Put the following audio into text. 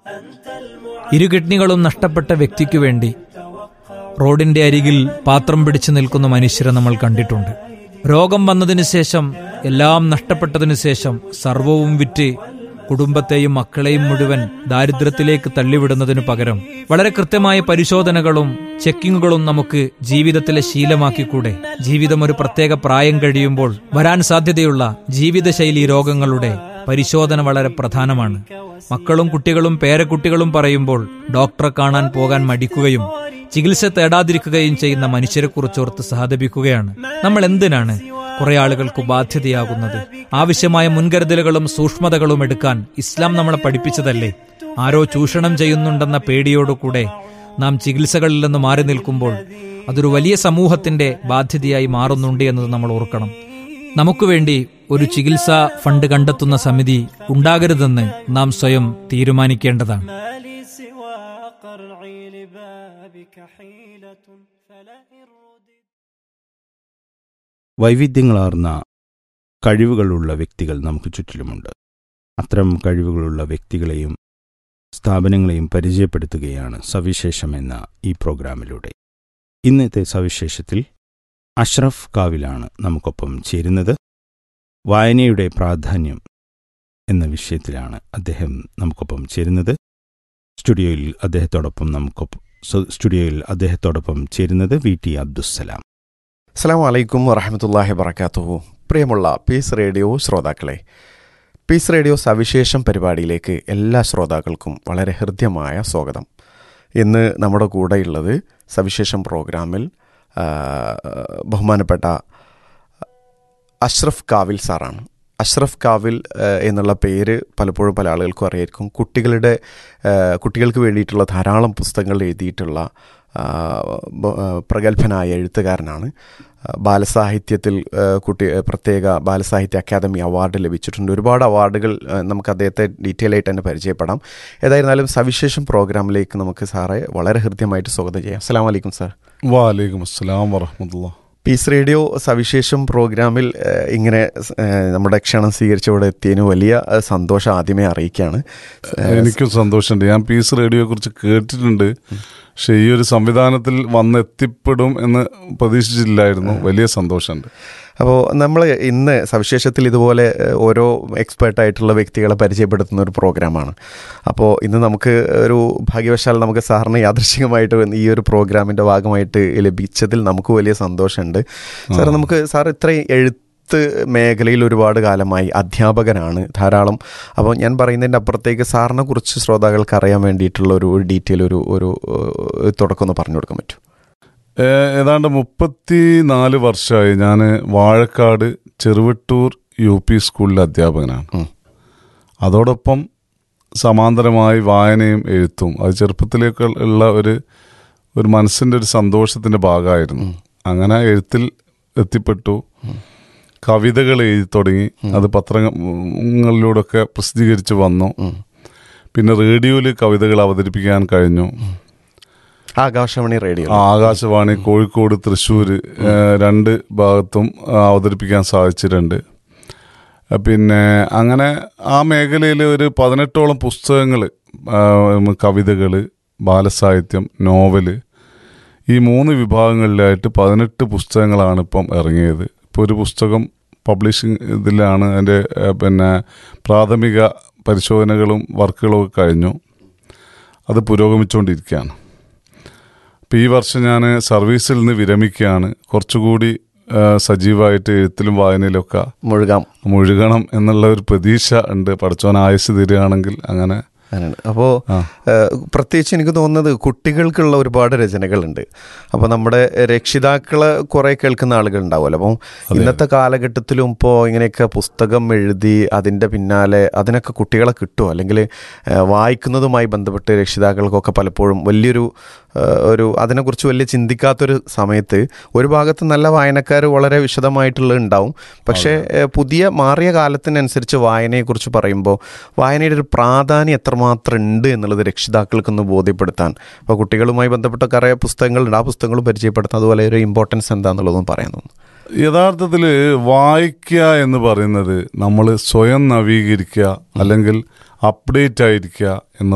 ഇരു കിഡ്നികളും നഷ്ടപ്പെട്ട വ്യക്തിക്കു വേണ്ടി റോഡിന്റെ അരികിൽ പാത്രം പിടിച്ചു നിൽക്കുന്ന മനുഷ്യരെ നമ്മൾ കണ്ടിട്ടുണ്ട് രോഗം വന്നതിന് ശേഷം എല്ലാം നഷ്ടപ്പെട്ടതിനു ശേഷം സർവവും വിറ്റ് കുടുംബത്തെയും മക്കളെയും മുഴുവൻ ദാരിദ്ര്യത്തിലേക്ക് തള്ളിവിടുന്നതിനു പകരം വളരെ കൃത്യമായ പരിശോധനകളും ചെക്കിങ്ങുകളും നമുക്ക് ജീവിതത്തിലെ ശീലമാക്കിക്കൂടെ ജീവിതം ഒരു പ്രത്യേക പ്രായം കഴിയുമ്പോൾ വരാൻ സാധ്യതയുള്ള ജീവിതശൈലി രോഗങ്ങളുടെ പരിശോധന വളരെ പ്രധാനമാണ് മക്കളും കുട്ടികളും പേരക്കുട്ടികളും പറയുമ്പോൾ ഡോക്ടറെ കാണാൻ പോകാൻ മടിക്കുകയും ചികിത്സ തേടാതിരിക്കുകയും ചെയ്യുന്ന മനുഷ്യരെക്കുറിച്ചോർത്ത് സഹതപിക്കുകയാണ് നമ്മൾ എന്തിനാണ് കുറെ ആളുകൾക്ക് ബാധ്യതയാകുന്നത് ആവശ്യമായ മുൻകരുതലുകളും സൂക്ഷ്മതകളും എടുക്കാൻ ഇസ്ലാം നമ്മളെ പഠിപ്പിച്ചതല്ലേ ആരോ ചൂഷണം ചെയ്യുന്നുണ്ടെന്ന പേടിയോടുകൂടെ നാം ചികിത്സകളിൽ നിന്ന് മാറി നിൽക്കുമ്പോൾ അതൊരു വലിയ സമൂഹത്തിന്റെ ബാധ്യതയായി മാറുന്നുണ്ട് എന്നത് നമ്മൾ ഓർക്കണം നമുക്ക് വേണ്ടി ഒരു ചികിത്സാ ഫണ്ട് കണ്ടെത്തുന്ന സമിതി ഉണ്ടാകരുതെന്ന് നാം സ്വയം തീരുമാനിക്കേണ്ടതാണ് ما لي سوى قرعي لبابك حيلة فلا إن رددت വൈവിധ്യങ്ങളാർന്ന കഴിവുകളുള്ള വ്യക്തികൾ നമുക്ക് ചുറ്റിലുമുണ്ട് അത്തരം കഴിവുകളുള്ള വ്യക്തികളെയും സ്ഥാപനങ്ങളെയും പരിചയപ്പെടുത്തുകയാണ് സവിശേഷം എന്ന ഈ പ്രോഗ്രാമിലൂടെ ഇന്നത്തെ സവിശേഷത്തിൽ അഷ്റഫ് കാവിലാണ് നമുക്കൊപ്പം ചേരുന്നത് വായനയുടെ പ്രാധാന്യം എന്ന വിഷയത്തിലാണ് അദ്ദേഹം നമുക്കൊപ്പം ചേരുന്നത് സ്റ്റുഡിയോയിൽ അദ്ദേഹത്തോടൊപ്പം നമുക്കൊപ്പം സ- സ്റ്റുഡിയോയിൽ അദ്ദേഹത്തോടൊപ്പം ചേരുന്നത് വി ടി അബ്ദുസ്സലാം അസ്സാം വലൈക്കും വറഹമത്തല്ലാഹി വറക്കാത്തുഹു പ്രിയമുള്ള പീസ് റേഡിയോ ശ്രോതാക്കളെ പീസ് റേഡിയോ സവിശേഷം പരിപാടിയിലേക്ക് എല്ലാ ശ്രോതാക്കൾക്കും വളരെ ഹൃദ്യമായ സ്വാഗതം ഇന്ന് നമ്മുടെ കൂടെയുള്ളത് സവിശേഷം പ്രോഗ്രാമിൽ ആ, ബഹുമാനപ്പെട്ട അഷ്റഫ് കാവിൽ സാറാണ് അഷ്റഫ് കാവിൽ ആ, എന്നുള്ള പേര് പലപ്പോഴും പല ആളുകൾക്കും അറിയായിരിക്കും കുട്ടികളുടെ ആ, കുട്ടികൾക്ക് വേണ്ടിയിട്ടുള്ള ധാരാളം പുസ്തകങ്ങൾ എഴുതിയിട്ടുള്ള ആ, ബ- ആ, പ്രഗത്ഭനായ എഴുത്തുകാരനാണ് ആ, ബാലസാഹിത്യത്തിൽ ആ, കുട്ടി ആ, പ്രത്യേക ബാലസാഹിത്യ അക്കാദമി അവാർഡ് ലഭിച്ചിട്ടുണ്ട് ഒരുപാട് അവാർഡുകൾ ആ, നമുക്ക് അദ്ദേഹത്തെ ഡീറ്റെയിൽ ആയിട്ട് തന്നെ പരിചയപ്പെടാം ഏതായിരുന്നാലും സവിശേഷം പ്രോഗ്രാമിലേക്ക് നമുക്ക് സാറെ വളരെ ഹൃദ്യമായിട്ട് സ്വാഗതം ചെയ്യാം അസ്സാം വലൈക്കും സാർ വാലൈക്കും അസ്സലാം വറഹമത്തുള്ള പീസ് റേഡിയോ സവിശേഷം പ്രോഗ്രാമിൽ ഏഹ്, ഇങ്ങനെ സ്- ഏഹ്, നമ്മുടെ ക്ഷണം സ്വീകരിച്ച് ഇവിടെ എത്തിയതിന് വലിയ ഏഹ്, സന്തോഷം ആദ്യമേ അറിയിക്കുകയാണ് ഏഹ്, എനിക്കും സന്തോഷമുണ്ട് ഞാൻ പീസ് റേഡിയോയെ കുറിച്ച് കേട്ടിട്ടുണ്ട് പക്ഷെ ഈ ഒരു സംവിധാനത്തിൽ വന്ന് എത്തിപ്പെടും എന്ന് പ്രതീക്ഷിച്ചില്ലായിരുന്നു വലിയ സന്തോഷമുണ്ട് അപ്പോൾ നമ്മൾ ഇന്ന് സവിശേഷത്തിൽ ഇതുപോലെ ഏഹ്, ഓരോ എക്സ്പേർട്ടായിട്ടുള്ള വ്യക്തികളെ പരിചയപ്പെടുത്തുന്ന ഒരു പ്രോഗ്രാമാണ് അപ്പോൾ ഇന്ന് നമുക്ക് ഒരു ഭാഗ്യവശാൽ നമുക്ക് സാറിന് യാദൃശികമായിട്ട് വന്ന് ഈ ഒരു പ്രോഗ്രാമിൻ്റെ ഭാഗമായിട്ട് ലഭിച്ചതിൽ നമുക്ക് വലിയ സന്തോഷമുണ്ട് സാർ നമുക്ക് സാർ ഇത്രയും എഴുത്ത് മേഖലയിൽ ഒരുപാട് കാലമായി അധ്യാപകനാണ് ധാരാളം അപ്പോൾ ഞാൻ പറയുന്നതിൻ്റെ അപ്പുറത്തേക്ക് സാറിനെ കുറിച്ച് ശ്രോതാക്കൾക്ക് അറിയാൻ വേണ്ടിയിട്ടുള്ള ഒരു ഡീറ്റെയിൽ ഒരു ഒരു ഏഹ്, തുടക്കം ഒന്ന് പറഞ്ഞു കൊടുക്കാൻ പറ്റും ഏ- ഏതാണ്ട് മുപ്പത്തി നാല് വർഷമായി ഞാൻ വാഴക്കാട് ചെറുവട്ടൂർ യു പി സ്കൂളിലെ അധ്യാപകനാണ് ഉം. അതോടൊപ്പം സമാന്തരമായി വായനയും എഴുത്തും അത് ചെറുപ്പത്തിലേക്ക് ഉള്ള ഒരു ഒരു മനസ്സിൻ്റെ ഒരു സന്തോഷത്തിൻ്റെ ഭാഗമായിരുന്നു അങ്ങനെ എഴുത്തിൽ എത്തിപ്പെട്ടു കവിതകൾ എഴുതി തുടങ്ങി അത് പത്രങ്ങളിലൂടെയൊക്കെ പ്രസിദ്ധീകരിച്ച് വന്നു ഉം. പിന്നെ റേഡിയോയിൽ കവിതകൾ അവതരിപ്പിക്കാൻ കഴിഞ്ഞു ആകാശവാണി റേഡിയോ ആകാശവാണി കോഴിക്കോട് തൃശ്ശൂർ രണ്ട് ഭാഗത്തും ആ, അവതരിപ്പിക്കാൻ സാധിച്ചിട്ടുണ്ട് ആ, പിന്നെ അങ്ങനെ ആ മേഖലയിൽ ഒരു പതിനെട്ടോളം പുസ്തകങ്ങൾ കവിതകൾ ബാലസാഹിത്യം നോവല് ഈ മൂന്ന് വിഭാഗങ്ങളിലായിട്ട് പതിനെട്ട് പുസ്തകങ്ങളാണ് ഇപ്പം ഇറങ്ങിയത് ഇപ്പോൾ ഒരു പുസ്തകം പബ്ലിഷിംഗ് ഇതിലാണ് അതിൻ്റെ ആ, പിന്നെ പ്രാഥമിക പരിശോധനകളും വർക്കുകളും ഒക്കെ കഴിഞ്ഞു അത് പുരോഗമിച്ചുകൊണ്ടിരിക്കുകയാണ് അപ്പോൾ ഈ വർഷം ഞാൻ സർവീസിൽ നിന്ന് വിരമിക്കുകയാണ് കുറച്ചുകൂടി ആ, സജീവമായിട്ട് എഴുത്തിലും വായനയിലൊക്കെ മുഴുകാം മുഴുകണം എന്നുള്ള ഒരു പ്രതീക്ഷ ഉണ്ട് പഠിച്ചവൻ ആയുസ് തരികയാണെങ്കിൽ അങ്ങനെ അങ്ങനെയാണ് അപ്പോൾ ആ. പ്രത്യേകിച്ച് എനിക്ക് തോന്നുന്നത് കുട്ടികൾക്കുള്ള ഒരുപാട് രചനകളുണ്ട് അപ്പോൾ നമ്മുടെ രക്ഷിതാക്കളെ കുറേ കേൾക്കുന്ന ആളുകൾ ഉണ്ടാവുമല്ലോ അപ്പം ഇന്നത്തെ കാലഘട്ടത്തിലും ഇപ്പോൾ ഇങ്ങനെയൊക്കെ പുസ്തകം എഴുതി അതിൻ്റെ പിന്നാലെ അതിനൊക്കെ കുട്ടികളെ കിട്ടുമോ അല്ലെങ്കിൽ ഏഹ്, വായിക്കുന്നതുമായി ബന്ധപ്പെട്ട് രക്ഷിതാക്കൾക്കൊക്കെ പലപ്പോഴും വലിയൊരു ഏഹ്, ഒരു അതിനെക്കുറിച്ച് വലിയ ചിന്തിക്കാത്തൊരു സമയത്ത് ഒരു ഭാഗത്ത് നല്ല വായനക്കാർ വളരെ വിശദമായിട്ടുള്ളത് ഉണ്ടാവും പക്ഷേ ഏഹ്, പുതിയ മാറിയ കാലത്തിനനുസരിച്ച് വായനയെക്കുറിച്ച് പറയുമ്പോൾ വായനയുടെ ഒരു പ്രാധാന്യം എത്രമാത്രം ഉണ്ട് എന്നുള്ളത് രക്ഷിതാക്കൾക്കൊന്ന് ബോധ്യപ്പെടുത്താൻ അപ്പോൾ കുട്ടികളുമായി ബന്ധപ്പെട്ട കുറേ പുസ്തകങ്ങളുണ്ട് ആ പുസ്തകങ്ങളും പരിചയപ്പെടുത്താൻ അതുപോലെ ഒരു ഇമ്പോർട്ടൻസ് എന്താണെന്നുള്ളതും പറയാൻ തോന്നുന്നു യഥാർത്ഥത്തിൽ വായിക്കുക എന്ന് പറയുന്നത് നമ്മൾ സ്വയം നവീകരിക്കുക അല്ലെങ്കിൽ അപ്ഡേറ്റ് ആയിരിക്കുക എന്ന